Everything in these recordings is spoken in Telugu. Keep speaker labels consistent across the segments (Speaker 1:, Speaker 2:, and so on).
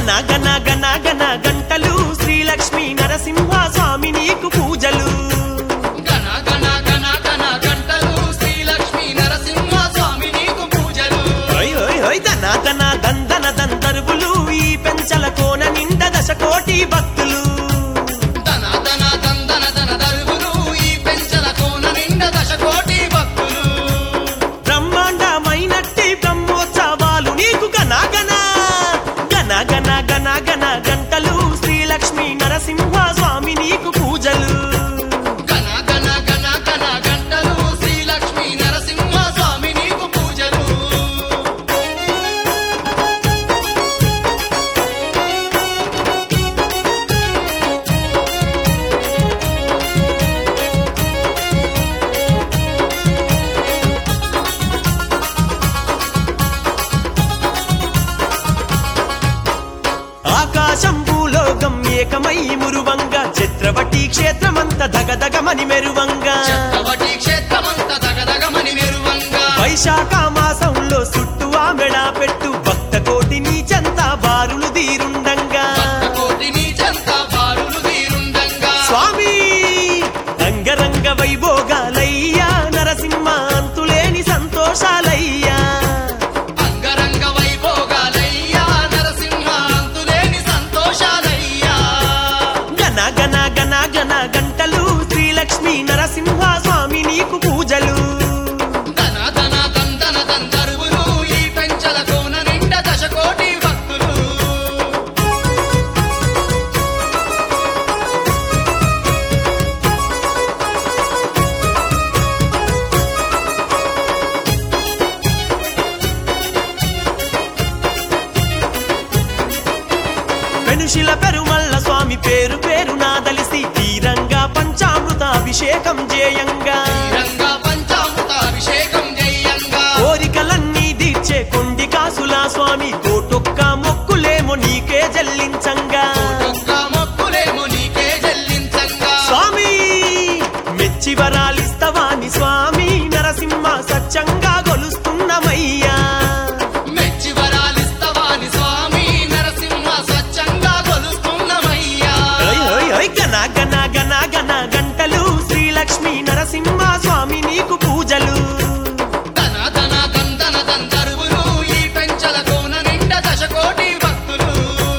Speaker 1: గన గన గన గన గంటలు శ్రీలక్ష్మీ నరసింహ స్వామి నీకు పూజలు
Speaker 2: గణ గణ గణ గణ గంటలు శ్రీలక్ష్మీ నరసింహ స్వామి నీకు పూజలు
Speaker 1: హోయ్ హోయ్ హోయ్ దన దన దందన దందరువులు ఈ పెంచల కోన నిండ దశ కోటి భక్తులు
Speaker 2: ధన ధన దందన ధన దరువులు ఈ పెంచల కోన నిండ దశ కోటి భక్తులు
Speaker 1: బ్రహ్మాండమైనట్టి బ్రహ్మోత్సవాలు నీకు గన గన గన గన గన గన గంటలు శ్రీలక్ష్మీ నరసింహ స్వామి నీకు పూజలు
Speaker 2: గణ గణ గణ గణ గంటలు శ్రీలక్ష్మీ నరసింహ స్వామి నీకు పూజలు
Speaker 1: ఆకాశం భూలోకం ఏకమై మురువంగా చిత్రవటి క్షేత్రమంత దగదగమని మెరువంగా
Speaker 2: చక్రవటి క్షేత్రమంత దగదగమని మెరువంగా
Speaker 1: వైశాఖ మాసంలో చుట్టూ ఆమెడ పెట్టు భక్త కోటి నీ చెంత బారులు తీరుండంగా
Speaker 2: కోటి నీ చెంత బారులు తీరుండంగా
Speaker 1: స్వామి రంగరంగ వైభోగాలయ్యా నరసింహ అంతులేని సంతోషాలయ్యా
Speaker 2: అంగరంగ వైభోగాలయ్యా నరసింహ అంతులేని సంతోషాలయ్యా
Speaker 1: గన గన గన గన గంటలు శ్రీలక్ష్మీ నరసింహ స్వామి నీకు పూజలు
Speaker 2: ధన ధన దందన దందరువులు ఈ పెంచల కోన నిండ దశ కోటి భక్తులు
Speaker 1: పెనుషిల పెరుమల్ల స్వామి పేరు పేరు నాదలిసి తీరంగా పంచామృత అభిషేకం చేయంగా
Speaker 2: రంగా పంచామృత అభిషేకం జయంగా
Speaker 1: కోరికలన్నీ తీర్చే కొండి కాసులా స్వామి కోటొక్క మొక్కులేమో నీకే జల్లించంగా
Speaker 2: ఒక్క మొక్కులేమో నీకే చెల్లించంగా
Speaker 1: స్వామి మెచ్చి వరాలిస్తవాని స్వామి నరసింహ సత్యంగా గొలుస్తున్నమయ్యా
Speaker 2: మెచ్చి వరాలిస్తవాని స్వామి నరసింహ స్వచ్ఛంగా కొలుస్తున్నమయ్యా
Speaker 1: ఓయ్ ఓయ్ ఓయ్ గన గన గన గన గంటలు శ్రీలక్ష్మీ నరసింహ స్వామి నీకు పూజలు
Speaker 2: ధన ధన దందన దందరువులు ఈ పెంచల కోన నిండ దశ కోటి భక్తులు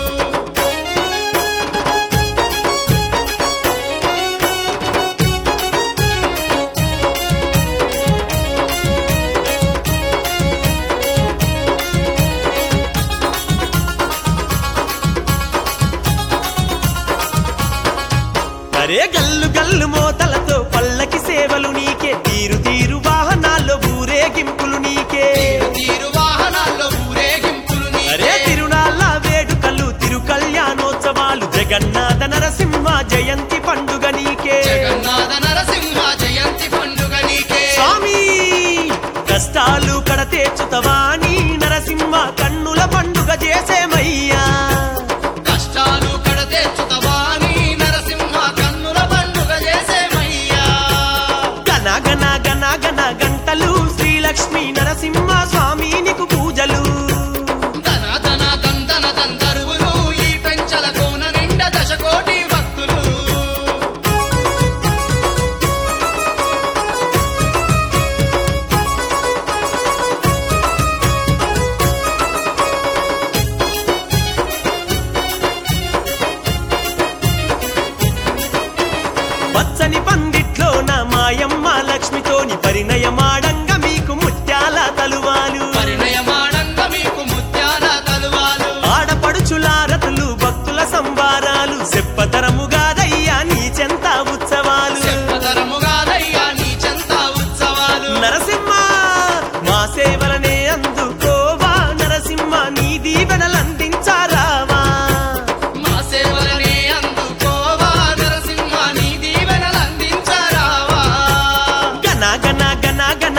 Speaker 1: అరే గల్లు గల్లు మోతలతో పల్లకి సేవలు నీకే తీరు తీరు వాహనాల్లో ఊరేగింపులు నీకే
Speaker 2: తీరు తీరు వాహనాల్లో ఊరేగింపులు
Speaker 1: అరే
Speaker 2: నీకే
Speaker 1: తిరునాళ్ళ వేడుకలు తిరు కళ్యాణోత్సవాలు జగన్నాథ నరసింహ జయంతి పండుగ నీకే
Speaker 2: జగన్నాథ నరసింహ జయంతి పండుగ నీకే
Speaker 1: స్వామి కష్టాలు కడతేర్చుతవాని నరసింహ కన్నుల పండుగ చేసేమయ్యా
Speaker 2: కష్టాలు కడతేర్చుతవాని నరసింహ కన్నుల పండుగ చేసేమయ్యా
Speaker 1: గన గన గన గన గంటలు శ్రీలక్ష్మీ నరసింహ స్వామి నీకు పూజలు
Speaker 2: ధన ధన దందన దందరువులు ఈ పెంచల కోన నిండ దశ కోటి భక్తులు
Speaker 1: పచ్చని పందిట్లో నా మాయమ్మ లక్ష్మితోని పరిణయమాడంగా మీకు ముత్యాల తలువాలు
Speaker 2: పరిణయమాడంగా మీకు ముత్యాల తలువాలు
Speaker 1: ఆడపడుచులారతులు భక్తుల సంబారాలు చెప్పతరముగాదయ్యా నీ చెంత ఉత్సవాలు
Speaker 2: చెప్పతరముగాదయ్యా నీ చెంత ఉత్సవాలు
Speaker 1: నరసింహ మా సేవలనే అందుకోవా నరసింహ నీ దీవెనలందించారావా
Speaker 2: మా సేవలనే అందుకోవా నరసింహ నీ దీవెనలందించరావా
Speaker 1: గన గన గన గన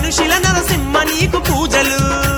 Speaker 1: శిల నరసింహ నీకు పూజలు